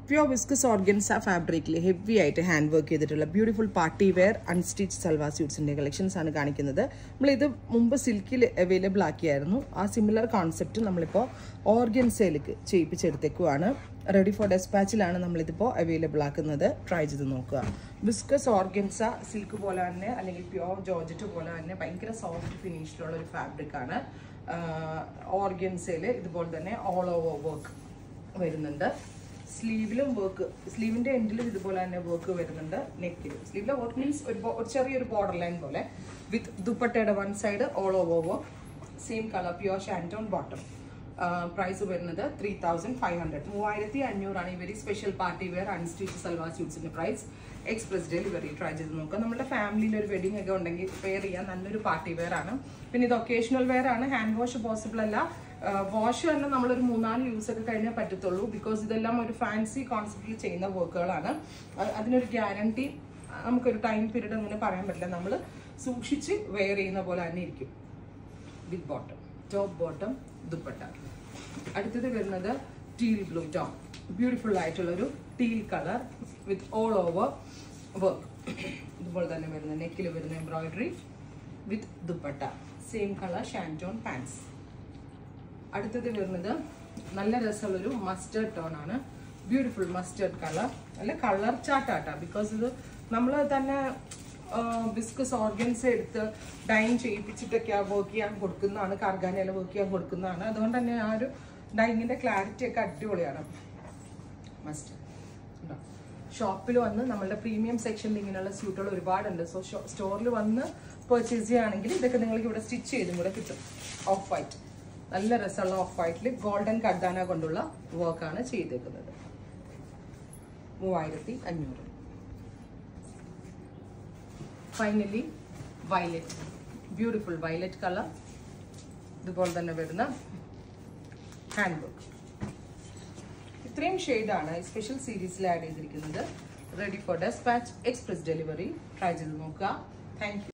pure viscose organza ഫാബ്രിക്കിൽ heavy ആയിട്ട് hand work ചെയ്തിട്ടുള്ള beautiful party wear unstitch salwar സ്യൂട്ട്സിന്റെ കളക്ഷൻസ് ആണ് കാണിക്കുന്നത് നമ്മളിത് മുമ്പ് സിൽക്കിൽ അവൈലബിൾ ആക്കിയായിരുന്നു ആ സിമിലർ കോൺസെപ്റ്റ് നമ്മളിപ്പോൾ ഓർഗൻസയിലേക്ക് ചെയ്യിപ്പിച്ചെടുത്തേക്കുവാണ് റെഡി ഫോർ ഡെസ്പാച്ചിലാണ് നമ്മളിതിപ്പോൾ അവൈലബിൾ ആക്കുന്നത് ട്രൈ ചെയ്ത് നോക്കുക വിസ്കസ് ഓർഗൻസ സിൽക്ക് പോലെ തന്നെ അല്ലെങ്കിൽ പ്യോർ ജോർജറ്റ് പോലെ തന്നെ ഭയങ്കര സോഫ്റ്റ് ഫിനിഷിലുള്ള ഒരു ഫാബ്രിക് ആണ് ഓർഗൻസയിൽ ഇതുപോലെ തന്നെ ഓൾ ഓവർ വർക്ക് വരുന്നുണ്ട് സ്ലീവിലും വർക്ക് സ്ലീവിന്റെ എൻഡിലും ഇതുപോലെ തന്നെ വർക്ക് വരുന്നുണ്ട് നെക്കിലും സ്ലീവിലെ വർക്ക് മീൻസ് ഒരു ബോ- ഒരു ചെറിയൊരു ബോർഡർ ലൈൻ പോലെ വിത്ത് ദുപ്പട്ടയുടെ one side all over work same colour pure shantoon bottom price വരുന്നത് ത്രീ തൗസൻഡ് ഫൈവ് ഹൺഡ്രഡ് മൂവായിരത്തി അഞ്ഞൂറാണ് ഈ very special party wear unstitch salwar സ്യൂട്ട്സിന്റെ പ്രൈസ് എക്സ്പ്രസ് ഡെലിവറി ട്രൈ ചെയ്ത് നോക്കുക നമ്മുടെ ഫാമിലിയിൽ ഒരു വെഡിങ് ഒക്കെ ഉണ്ടെങ്കിൽ വെയർ ചെയ്യാൻ നല്ലൊരു പാർട്ടി വെയർ ആണ് പിന്നെ ഇത് ഒക്കേഷണൽ വെയർ ആണ് ഹാൻഡ് വാഷ് പോസിബിൾ അല്ല വാഷ് തന്നെ നമ്മളൊരു മൂന്നാല് യൂസ് ഒക്കെ കഴിഞ്ഞാൽ പറ്റത്തുള്ളൂ ബിക്കോസ് ഇതെല്ലാം ഒരു ഫാൻസി കോൺസെപ്റ്റിൽ ചെയ്യുന്ന വർക്കുകളാണ് അ- അതിനൊരു ഗ്യാരണ്ടി നമുക്കൊരു ടൈം പീരീഡ് അങ്ങനെ പറയാൻ പറ്റില്ല നമ്മൾ സൂക്ഷിച്ച് വെയർ ചെയ്യുന്ന പോലെ തന്നെ ഇരിക്കും വിത്ത് ബോട്ടം ടോപ്പ് ബോട്ടം ദുപ്പട്ട അടുത്തത് വരുന്നത് ടീൽ ബ്ലൂ ടോൺ ബ്യൂട്ടിഫുൾ ആയിട്ടുള്ള ഒരു teal colour with all over work ഇതുപോലെ തന്നെ വരുന്ന നെക്കിൽ വരുന്ന എംബ്രോയിഡറി വിത്ത് ദുപ്പട്ട സെയിം കളർ ഷാൻറ്റോൺ പാൻസ് അടുത്തത് വരുന്നത് നല്ല രസമുള്ളൊരു മസ്റ്റേർഡ് ടോൺ ആണ് ബ്യൂട്ടിഫുൾ മസ്റ്റേർഡ് കളർ നല്ല കളർ ചാർട്ടാട്ടാ ബിക്കോസ് ഇത് നമ്മൾ തന്നെ ബിസ്കസ് ഓർഗൻസ് എടുത്ത് ഡൈൻ ചെയ്യിപ്പിച്ചിട്ടൊക്കെ വർക്ക് ചെയ്യാൻ കൊടുക്കുന്നതാണ് കാർഗാനയിൽ വർക്ക് ചെയ്യാൻ കൊടുക്കുന്നതാണ് അതുകൊണ്ട് തന്നെ ആ ഒരു ഡൈങ്ങിന്റെ ക്ലാരിറ്റി ഒക്കെ അടിപൊളിയാണ് മസ്റ്റ് ഷോപ്പിൽ വന്ന് നമ്മളുടെ പ്രീമിയം സെക്ഷനിൽ ഇങ്ങനെയുള്ള സ്യൂട്ടുകൾ ഒരുപാടുണ്ട് സോ സ്റ്റോറിൽ വന്ന് പർച്ചേസ് ചെയ്യുകയാണെങ്കിൽ ഇതൊക്കെ നിങ്ങൾക്ക് ഇവിടെ സ്റ്റിച്ച് ചെയ്തും കൂടെ കിട്ടും ഓഫ് വൈറ്റ് നല്ല രസമുള്ള ഓഫ് വൈറ്റിൽ ഗോൾഡൻ കഡാന കൊണ്ടുള്ള വർക്കാണ് ചെയ്തേക്കുന്നത് മൂവായിരത്തി അഞ്ഞൂറ് finally violet beautiful violet colour ഇതുപോലെ തന്നെ വരുന്ന ഹാൻഡ് വർക്ക് ഇത്രയും ഷെയ്ഡാണ് സ്പെഷ്യൽ സീരീസിൽ ആഡ് ചെയ്തിരിക്കുന്നത് ready for despatch express delivery try ചെയ്ത് നോക്കുക താങ്ക്